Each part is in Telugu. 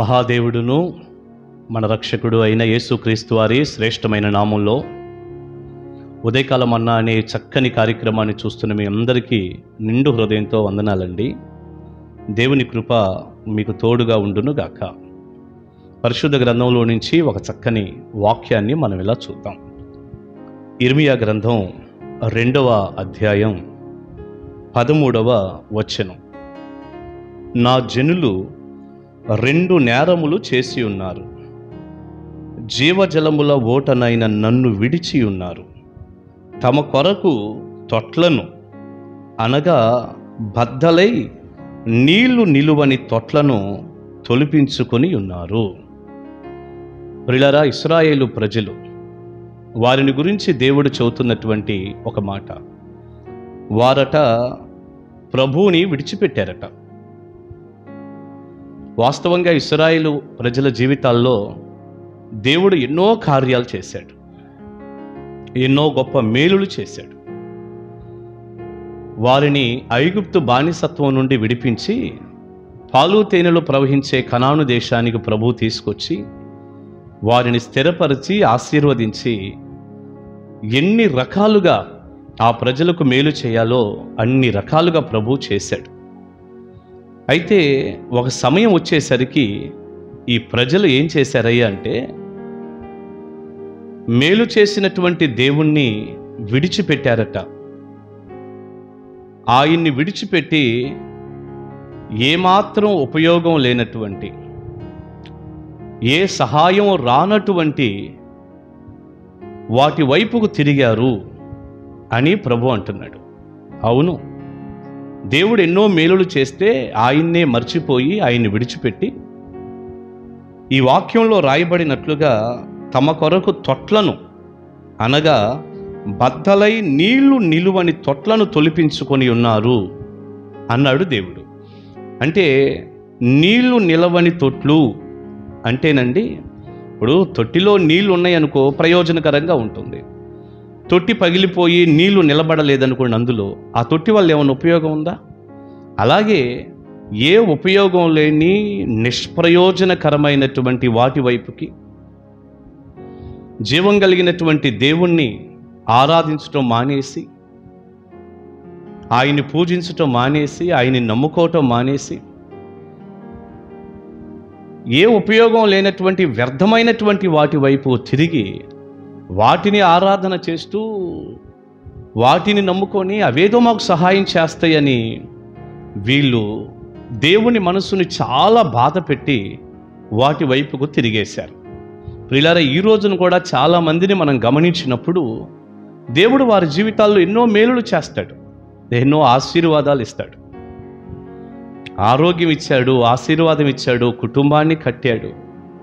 మహాదేవుడును మన రక్షకుడు అయిన యేసుక్రీస్తు వారి శ్రేష్టమైన నామంలో ఉదయకాలం అన్న అనే చక్కని కార్యక్రమాన్ని చూస్తున్న మీ అందరికీ నిండు హృదయంతో వందనాలండి దేవుని కృప మీకు తోడుగా ఉండును గాక పరిశుద్ధ గ్రంథంలో నుంచి ఒక చక్కని వాక్యాన్ని మనం ఇలా చూద్దాం ఇర్మియా గ్రంథం రెండవ అధ్యాయం పదమూడవ వచనం నా జనులు రెండు నేరములు చేసి ఉన్నారు జీవజలముల ఓటనైన నన్ను విడిచి ఉన్నారు తమ కొరకు తొట్లను అనగా బద్దలై నీళ్లు నిలువని తొట్లను తొలిపించుకొని ఉన్నారు ప్రిలరా ఇస్రాయేలు ప్రజలు వారిని గురించి దేవుడు చెబుతున్నటువంటి ఒక మాట వారట ప్రభువుని విడిచిపెట్టారట వాస్తవంగా ఇస్రాయేలు ప్రజల జీవితాల్లో దేవుడు ఎన్నో కార్యాలు చేశాడు ఎన్నో గొప్ప మేలులు చేశాడు వారిని ఐగుప్తు బానిసత్వం నుండి విడిపించి పాలు తేనెలు ప్రవహించే కనాను దేశానికి ప్రభు తీసుకొచ్చి వారిని స్థిరపరిచి ఆశీర్వదించి ఎన్ని రకాలుగా ఆ ప్రజలకు మేలు చేయాలో అన్ని రకాలుగా ప్రభు చేశాడు అయితే ఒక సమయం వచ్చేసరికి ఈ ప్రజలు ఏం చేశారయ్యా అంటే మేలు చేసినటువంటి దేవుణ్ణి విడిచిపెట్టారట ఆయన్ని విడిచిపెట్టి ఏమాత్రం ఉపయోగం లేనటువంటి ఏ సహాయం రానటువంటి వాటి వైపుకు తిరిగారు అని ప్రభు అంటున్నాడు అవును దేవుడు ఎన్నో మేలులు చేస్తే ఆయన్నే మర్చిపోయి ఆయన్ని విడిచిపెట్టి ఈ వాక్యంలో రాయబడినట్లుగా తమ కొరకు తొట్లను అనగా బద్దలై నీళ్లు నిలువని తొట్లను తొలిపించుకొని ఉన్నారు అన్నాడు దేవుడు అంటే నీళ్లు నిలవని తొట్లు అంటేనండి ఇప్పుడు తొట్టిలో నీళ్లు ఉన్నాయనుకో ప్రయోజనకరంగా ఉంటుంది తొట్టి పగిలిపోయి నీళ్లు నిలబడలేదనుకోండి అందులో ఆ తొట్టి వల్ల ఏమైనా ఉపయోగం ఉందా అలాగే ఏ ఉపయోగం లేని నిష్ప్రయోజనకరమైనటువంటి వాటి వైపుకి జీవం కలిగినటువంటి దేవుణ్ణి ఆరాధించటం మానేసి ఆయన్ని పూజించటం మానేసి ఆయన్ని నమ్ముకోవటం మానేసి ఏ ఉపయోగం లేనటువంటి వ్యర్థమైనటువంటి వాటి వైపు తిరిగి వాటిని ఆరాధన చేస్తూ వాటిని నమ్ముకొని అవేదో మాకు సహాయం చేస్తాయని వీళ్ళు దేవుని మనసుని చాలా బాధ పెట్టి వాటి వైపుకు తిరిగేశారు ప్రిలారా ఈ రోజున కూడా చాలా మందిని మనం గమనించినప్పుడు దేవుడు వారి జీవితాల్లో ఎన్నో మేలులు చేస్తాడు ఎన్నో ఆశీర్వాదాలు ఇస్తాడు ఆరోగ్యం ఇచ్చాడు ఆశీర్వాదం ఇచ్చాడు కుటుంబాన్ని కట్టాడు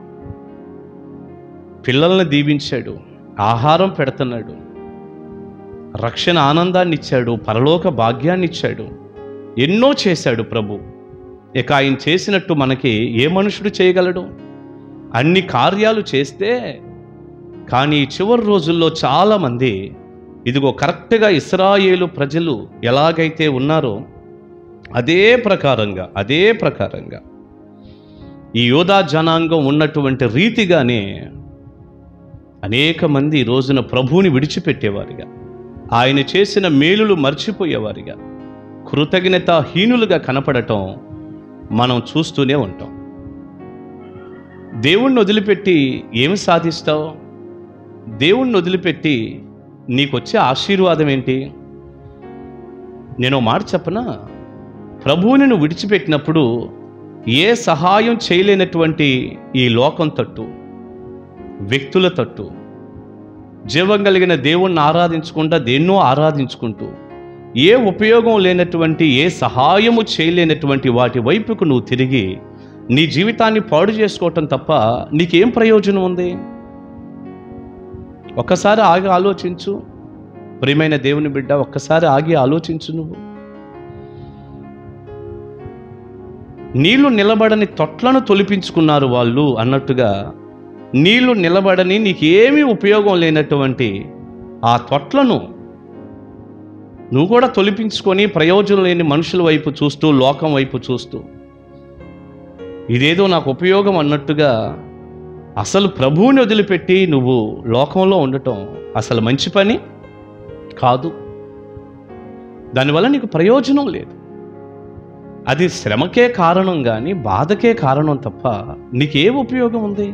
పిల్లల్ని దీవించాడు ఆహారం పెడుతున్నాడు రక్షణ ఆనందాన్ని ఇచ్చాడు పరలోక భాగ్యాన్ని ఇచ్చాడు ఎన్నో చేశాడు ప్రభు ఇక ఆయన చేసినట్టు మనకి ఏ మనుషుడు చేయగలడు అన్ని కార్యాలు చేస్తే కానీ చివరి రోజుల్లో చాలామంది ఇదిగో కరెక్ట్గా ఇస్రాయేలు ప్రజలు ఎలాగైతే ఉన్నారో అదే ప్రకారంగా అదే ప్రకారంగా ఈ యోధా జనాంగం ఉన్నటువంటి రీతిగానే అనేక మంది ఈ రోజున ప్రభువుని విడిచిపెట్టేవారిగా ఆయన చేసిన మేలులు మర్చిపోయేవారిగా కృతజ్ఞత హీనులుగా కనపడటం మనం చూస్తూనే ఉంటాం దేవుణ్ణి వదిలిపెట్టి ఏమి సాధిస్తావు దేవుణ్ణి వదిలిపెట్టి నీకొచ్చే ఆశీర్వాదం ఏంటి నేను మాట చెప్పనా ప్రభువుని నువ్వు విడిచిపెట్టినప్పుడు ఏ సహాయం చేయలేనటువంటి ఈ లోకం తట్టు వ్యక్తుల తట్టు జీవం కలిగిన దేవుణ్ణి ఆరాధించకుండా దేన్నో ఆరాధించుకుంటూ ఏ ఉపయోగం లేనటువంటి ఏ సహాయము చేయలేనటువంటి వాటి వైపుకు నువ్వు తిరిగి నీ జీవితాన్ని పాడు చేసుకోవటం తప్ప నీకేం ప్రయోజనం ఉంది ఒక్కసారి ఆగి ఆలోచించు ప్రియమైన దేవుని బిడ్డ ఒక్కసారి ఆగి ఆలోచించు నువ్వు నీళ్లు నిలబడని తొట్లను తొలిపించుకున్నారు వాళ్ళు అన్నట్టుగా నీళ్లు నిలబడని నీకేమీ ఉపయోగం లేనటువంటి ఆ తొట్లను నువ్వు కూడా తొలిపించుకొని ప్రయోజనం లేని మనుషుల వైపు చూస్తూ లోకం వైపు చూస్తూ ఇదేదో నాకు ఉపయోగం అన్నట్టుగా అసలు ప్రభువుని వదిలిపెట్టి నువ్వు లోకంలో ఉండటం అసలు మంచి పని కాదు దానివల్ల నీకు ప్రయోజనం లేదు అది శ్రమకే కారణం కానీ బాధకే కారణం తప్ప నీకే ఉపయోగం ఉంది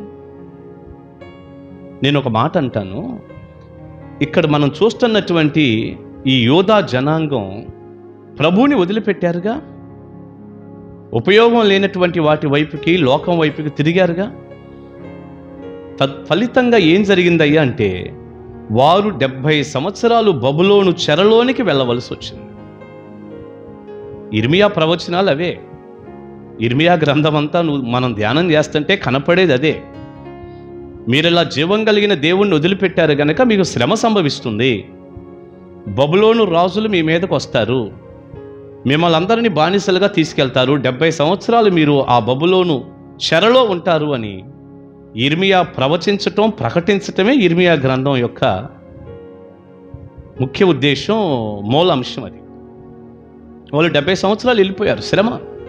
నేను ఒక మాట అంటాను ఇక్కడ మనం చూస్తున్నటువంటి ఈ యోధా జనాంగం ప్రభువుని వదిలిపెట్టారుగా ఉపయోగం లేనటువంటి వాటి వైపుకి లోకం వైపుకి తిరిగారుగా తత్ఫలితంగా ఏం జరిగిందయ్యా అంటే వారు డెబ్భై సంవత్సరాలు బబులోను చెరలోనికి వెళ్ళవలసి వచ్చింది ఇర్మియా ప్రవచనాలు అవే ఇర్మియా గ్రంథం అంతా నువ్వు మనం ధ్యానం చేస్తుంటే కనపడేది అదే మీరు ఇలా జీవం కలిగిన దేవుణ్ణి వదిలిపెట్టారు గనక మీకు శ్రమ సంభవిస్తుంది బబులోను రాజులు మీ మీదకు వస్తారు మిమ్మల్ని అందరినీ బానిసలుగా తీసుకెళ్తారు డెబ్బై సంవత్సరాలు మీరు ఆ బబులోను చెరలో ఉంటారు అని ఇర్మియా ప్రవచించటం ప్రకటించటమే ఇర్మియా గ్రంథం యొక్క ముఖ్య ఉద్దేశం మూల అంశం అది వాళ్ళు డెబ్బై సంవత్సరాలు వెళ్ళిపోయారు శ్రమ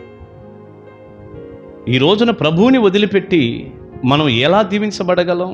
ఈ రోజున ప్రభువుని వదిలిపెట్టి మనం ఎలా దీవించబడగలం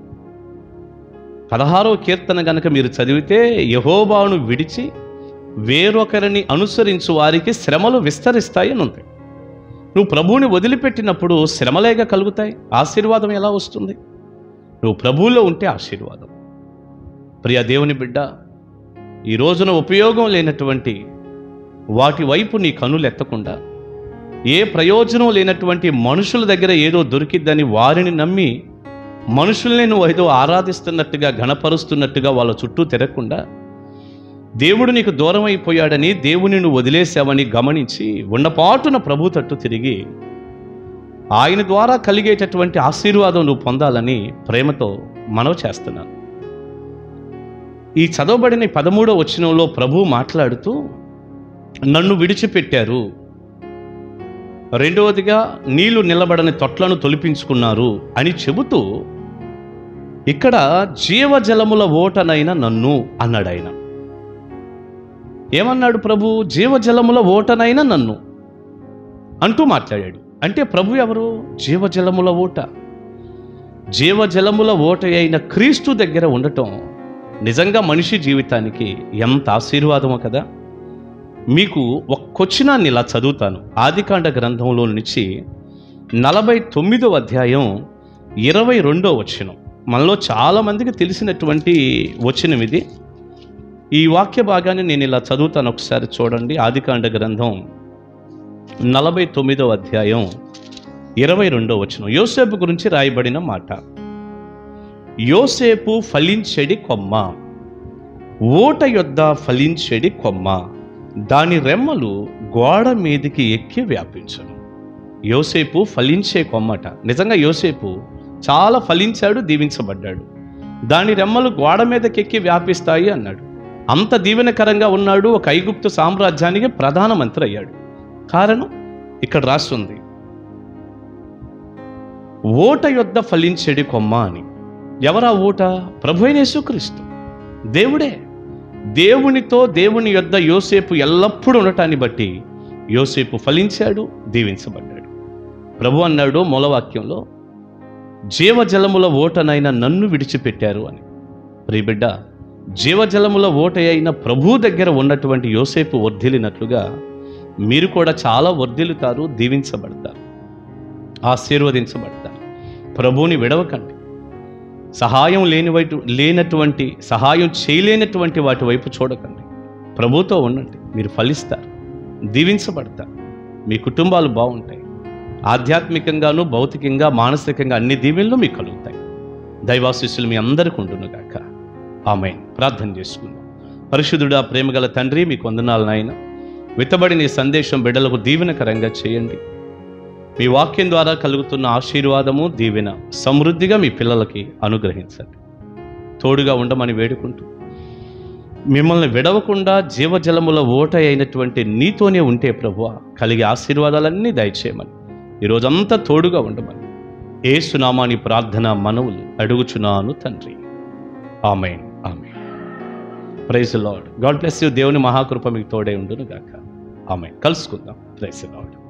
పదహారో కీర్తన గనక మీరు చదివితే యహోబాను విడిచి వేరొకరిని అనుసరించు వారికి శ్రమలు విస్తరిస్తాయి అని ఉంది నువ్వు ప్రభువుని వదిలిపెట్టినప్పుడు శ్రమలేగా కలుగుతాయి ఆశీర్వాదం ఎలా వస్తుంది నువ్వు ప్రభువులో ఉంటే ఆశీర్వాదం ప్రియ దేవుని బిడ్డ ఈ రోజున ఉపయోగం లేనటువంటి వాటి వైపు నీ కనులు ఎత్తకుండా ఏ ప్రయోజనం లేనటువంటి మనుషుల దగ్గర ఏదో దొరికిద్దని వారిని నమ్మి మనుషుల్ని నువ్వు ఏదో ఆరాధిస్తున్నట్టుగా గణపరుస్తున్నట్టుగా వాళ్ళ చుట్టూ తిరగకుండా దేవుడు నీకు దూరం అయిపోయాడని దేవుని నువ్వు వదిలేసావని గమనించి ఉన్నపాటున ప్రభు తట్టు తిరిగి ఆయన ద్వారా కలిగేటటువంటి ఆశీర్వాదం నువ్వు పొందాలని ప్రేమతో మనవి చేస్తున్నాను ఈ చదవబడిన ఈ పదమూడో వచనంలో ప్రభు మాట్లాడుతూ నన్ను విడిచిపెట్టారు రెండవదిగా నీళ్లు నిలబడని తొట్లను తొలిపించుకున్నారు అని చెబుతూ ఇక్కడ జీవజలముల ఓటనైన నన్ను అన్నాడు ఆయన ఏమన్నాడు ప్రభు జీవజలముల ఓటనైన నన్ను అంటూ మాట్లాడాడు అంటే ప్రభు ఎవరు జీవజలముల ఓట జీవజలముల ఓట అయిన క్రీస్తు దగ్గర ఉండటం నిజంగా మనిషి జీవితానికి ఎంత ఆశీర్వాదమో కదా మీకు ఒక క్వశ్చనాన్ని ఇలా చదువుతాను ఆదికాండ గ్రంథంలో నుంచి నలభై తొమ్మిదో అధ్యాయం ఇరవై రెండో వచనం మనలో చాలామందికి తెలిసినటువంటి వచనం ఇది ఈ వాక్య భాగాన్ని నేను ఇలా చదువుతాను ఒకసారి చూడండి ఆదికాండ గ్రంథం నలభై తొమ్మిదో అధ్యాయం ఇరవై రెండో వచనం యోసేపు గురించి రాయబడిన మాట యోసేపు ఫలించెడి కొమ్మ ఓట యొద్ద ఫలించెడి కొమ్మ దాని రెమ్మలు గోడ మీదికి ఎక్కి వ్యాపించను యోసేపు ఫలించే కొమ్మట నిజంగా యోసేపు చాలా ఫలించాడు దీవించబడ్డాడు దాని రెమ్మలు గోడ మీదకి ఎక్కి వ్యాపిస్తాయి అన్నాడు అంత దీవెనకరంగా ఉన్నాడు ఒక ఐగుప్తు సామ్రాజ్యానికి ప్రధానమంత్రి అయ్యాడు కారణం ఇక్కడ రాస్తుంది ఓట యొద్ద ఫలించెడి కొమ్మ అని ఎవరా ఓట ప్రభు అయిన యేసుక్రీస్తు దేవుడే దేవునితో దేవుని యొద్ద యోసేపు ఎల్లప్పుడూ ఉండటాన్ని బట్టి యోసేపు ఫలించాడు దీవించబడ్డాడు ప్రభు అన్నాడు మూలవాక్యంలో జీవజలముల ఓటనైన నన్ను విడిచిపెట్టారు అని ప్రియబిడ్డ జీవజలముల ఓట అయిన ప్రభు దగ్గర ఉన్నటువంటి యోసేపు వర్ధిల్లినట్లుగా మీరు కూడా చాలా వర్ధిల్లుతారు దీవించబడతారు ఆశీర్వదించబడతారు ప్రభువుని విడవకండి సహాయం లేని వైపు లేనటువంటి సహాయం చేయలేనటువంటి వాటి వైపు చూడకండి ప్రభుతో ఉండండి మీరు ఫలిస్తారు దీవించబడతారు మీ కుటుంబాలు బాగుంటాయి ఆధ్యాత్మికంగాను భౌతికంగా మానసికంగా అన్ని దీవెనలు మీకు కలుగుతాయి దైవాశిష్యులు మీ అందరికీ ఉండును గాక ఆమె ప్రార్థన చేసుకుందాం పరిశుద్ధుడా ప్రేమగల తండ్రి మీకు వందనాలు నాయన విత్తబడిన ఈ సందేశం బిడ్డలకు దీవెనకరంగా చేయండి మీ వాక్యం ద్వారా కలుగుతున్న ఆశీర్వాదము దీవెన సమృద్ధిగా మీ పిల్లలకి అనుగ్రహించండి తోడుగా ఉండమని వేడుకుంటూ మిమ్మల్ని విడవకుండా జీవజలముల ఓట అయినటువంటి నీతోనే ఉంటే ప్రభువ కలిగే ఆశీర్వాదాలన్నీ దయచేయమని ఈరోజంతా తోడుగా ఉండమని ఏసునామాని ప్రార్థన మనవులు అడుగుచున్నాను తండ్రి amen amen praise lord god bless you దేవుని మహాకృప మీకు తోడే ఉండును గాక ఆమె కలుసుకుందాం ప్రైజ్ లార్డ్